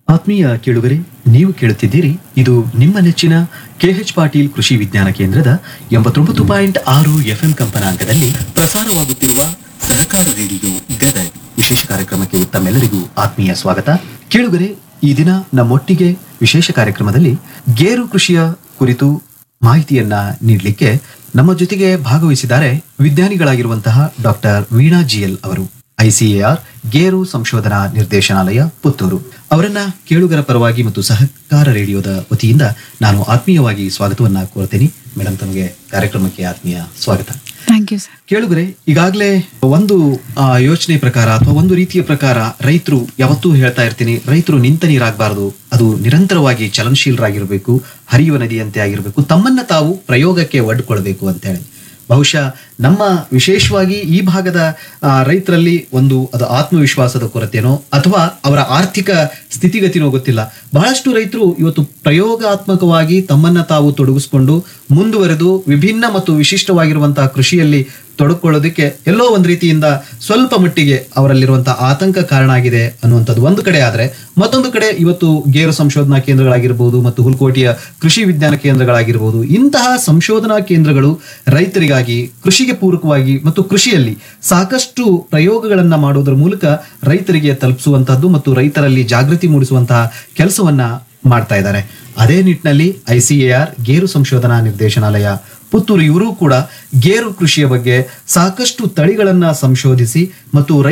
ಆತ್ಮೀಯ ಕೇಳುಗರೆ ನೀವು ಕೇಳುತ್ತಿದ್ದೀರಿ ಇದು ನಿಮ್ಮ ನೆಚ್ಚಿನ ಕೆಎಚ್ ಪಾಟೀಲ್ ಕೃಷಿ ವಿಜ್ಞಾನ ಕೇಂದ್ರದ ಎಂಬತ್ತೊಂಬತ್ತು ಪಾಯಿಂಟ್ ಆರು ಎಫ್ಎಂ ಕಂಪನಾಂಕದಲ್ಲಿ ಪ್ರಸಾರವಾಗುತ್ತಿರುವ ಸಹಕಾರ ರೇಡಿಯೋ ಗದಗ್ ವಿಶೇಷ ಕಾರ್ಯಕ್ರಮಕ್ಕೆ ತಮ್ಮೆಲ್ಲರಿಗೂ ಆತ್ಮೀಯ ಸ್ವಾಗತ ಕೇಳುಗರೆ ಈ ದಿನ ನಮ್ಮೊಟ್ಟಿಗೆ ವಿಶೇಷ ಕಾರ್ಯಕ್ರಮದಲ್ಲಿ ಗೇರು ಕೃಷಿಯ ಕುರಿತು ಮಾಹಿತಿಯನ್ನ ನೀಡಲಿಕ್ಕೆ ನಮ್ಮ ಜೊತೆಗೆ ಭಾಗವಹಿಸಿದ್ದಾರೆ ವಿಜ್ಞಾನಿಗಳಾಗಿರುವಂತಹ ಡಾಕ್ಟರ್ ವೀಣಾ ಜಿಎಲ್ ಅವರು ಐಸಿಎಆರ್ ಗೇರು ಸಂಶೋಧನಾ ನಿರ್ದೇಶನಾಲಯ ಪುತ್ತೂರು ಅವರನ್ನ ಕೇಳುಗರ ಪರವಾಗಿ ಮತ್ತು ಸಹಕಾರ ರೇಡಿಯೋದ ವತಿಯಿಂದ ನಾನು ಆತ್ಮೀಯವಾಗಿ ಸ್ವಾಗತವನ್ನ ಕೋರ್ತೇನೆ ಮೇಡಮ್ ತಮಗೆ ಕಾರ್ಯಕ್ರಮಕ್ಕೆ ಆತ್ಮೀಯ ಸ್ವಾಗತ ಥ್ಯಾಂಕ್ ಯು ಸರ್ ಕೇಳುಗರೆ ಈಗಾಗಲೇ ಒಂದು ಆ, ಯೋಚನೆ ಪ್ರಕಾರ ಅಥವಾ ಒಂದು ರೀತಿಯ ಪ್ರಕಾರ ರೈತರು ಯಾವತ್ತೂ ಹೇಳ್ತಾ ಇರ್ತೀನಿ ರೈತರು ನಿಂತ ನೀರಾಗಬಾರದು ಅದು ನಿರಂತರವಾಗಿ ಚಲನಶೀಲರಾಗಿರ್ಬೇಕು ಹರಿಯುವ ನದಿಯಂತೆ ಆಗಿರ್ಬೇಕು ತಮ್ಮನ್ನ ತಾವು ಪ್ರಯೋಗಕ್ಕೆ ಒಡ್ಕೊಳ್ಬೇಕು ಅಂತ ಹೇಳಿ ಬಹುಶಃ ನಮ್ಮ ವಿಶೇಷವಾಗಿ ಈ ಭಾಗದ ಆ, ರೈತರಲ್ಲಿ ಒಂದು ಅದು ಆತ್ಮವಿಶ್ವಾಸದ ಕೊರತೆನೋ ಅಥವಾ ಅವರ ಆರ್ಥಿಕ ಸ್ಥಿತಿಗತಿನೋ ಗೊತ್ತಿಲ್ಲ ಬಹಳಷ್ಟು ರೈತರು ಇವತ್ತು ಪ್ರಯೋಗಾತ್ಮಕವಾಗಿ ತಮ್ಮನ್ನ ತಾವು ತೊಡಗಿಸ್ಕೊಂಡು ಮುಂದುವರೆದು ವಿಭಿನ್ನ ಮತ್ತು ವಿಶಿಷ್ಟವಾಗಿರುವಂತಹ ಕೃಷಿಯಲ್ಲಿ ತೊಡಕೊಳ್ಳೋದಕ್ಕೆ ಎಲ್ಲೋ ಒಂದು ರೀತಿಯಿಂದ ಸ್ವಲ್ಪ ಮಟ್ಟಿಗೆ ಅವರಲ್ಲಿರುವಂತಹ ಆತಂಕ ಕಾರಣ ಆಗಿದೆ ಅನ್ನುವಂಥದ್ದು ಒಂದು ಕಡೆ ಆದ್ರೆ ಮತ್ತೊಂದು ಕಡೆ ಇವತ್ತು ಗೇರು ಸಂಶೋಧನಾ ಕೇಂದ್ರಗಳಾಗಿರ್ಬೋದು ಮತ್ತು ಹುಲ್ಕೋಟೆಯ ಕೃಷಿ ವಿಜ್ಞಾನ ಕೇಂದ್ರಗಳಾಗಿರ್ಬೋದು ಇಂತಹ ಸಂಶೋಧನಾ ಕೇಂದ್ರಗಳು ರೈತರಿಗಾಗಿ ಕೃಷಿಗೆ ಪೂರಕವಾಗಿ ಮತ್ತು ಕೃಷಿಯಲ್ಲಿ ಸಾಕಷ್ಟು ಪ್ರಯೋಗಗಳನ್ನ ಮಾಡೋದ್ರ ಮೂಲಕ ರೈತರಿಗೆ ತಲುಪಿಸುವಂತಹದ್ದು ಮತ್ತು ರೈತರಲ್ಲಿ ಜಾಗೃತಿ ಮೂಡಿಸುವಂತಹ ಕೆಲಸವನ್ನ ಮಾಡ್ತಾ ಇದ್ದಾರೆ ಅದೇ ನಿಟ್ಟಿನಲ್ಲಿ ಐಸಿಎಆರ್ ಗೇರು ಸಂಶೋಧನಾ ನಿರ್ದೇಶನಾಲಯ ಪುತ್ತೂರು ಇವರು ಕೂಡ ಗೇರು ಕೃಷಿಯ ಬಗ್ಗೆ ಸಾಕಷ್ಟು ತಳಿಗಳನ್ನ ಸಂಶೋಧಿಸಿ ಮತ್ತು